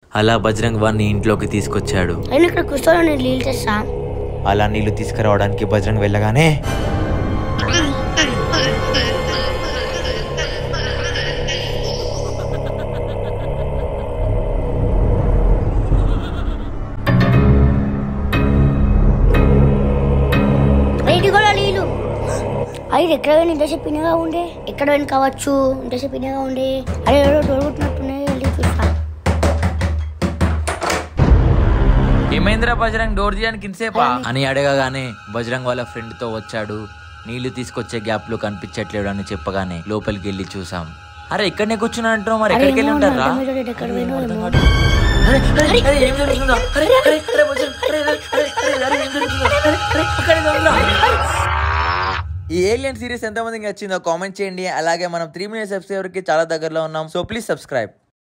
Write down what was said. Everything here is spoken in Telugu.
అలా బజరంగ్ వాడిని ఇంట్లోకి తీసుకొచ్చాడు నేను ఇక్కడ కూర్చొని నేను నీళ్ళు తెస్తా అలా నీళ్లు తీసుకురావడానికి బజరంగ్ వెళ్ళగానే రైట్ కూడా నీళ్ళు అయ్యి ఎక్కడ పోయిన ఇంతసేపు పిన్నగా ఉండే ఎక్కడ పోయిన కావచ్చు ఇంతసేపు పిన్నగా ఉండే అరే ఎవరో దొరుకుతున్నట్టున్నాయి వెళ్ళి చూస్తా ఏమైందిరా బజరంగ్ డోర్ తీయడానికి ఇంతసేపా అని అడగగానే బజరంగ్ వాళ్ళ ఫ్రెండ్ తో వచ్చాడు నీళ్లు తీసుకొచ్చే గ్యాప్ లో కనిపించట్లేడు అని చెప్పగానే లోపలికి వెళ్ళి చూసాం అరే ఇక్కడనే కూర్చున్నా అంటున్నావు మరి ఎక్కడికి వెళ్ళి ఉంటారా ఎక్కడ పోయినా ఏమో. అరే, అరే, అరే, ఏం జరుగుతుందో? అరే, అరే, అరే, బజరంగ్, అరే, అరే, అరే, అరే, అరే, ఏం జరుగుతుందో? అరే, అరే, అక్కడే దొంగ. ఈ ఏలియన్ సిరీస్ ఎంతమందికి నచ్చిందో కామెంట్ చేయండి అలాగే మనం త్రీ మినిట్స్ సబ్స్క్రైబర్ కి చాలా దగ్గరలో ఉన్నాం సో ప్లీజ్ సబ్స్క్రైబ్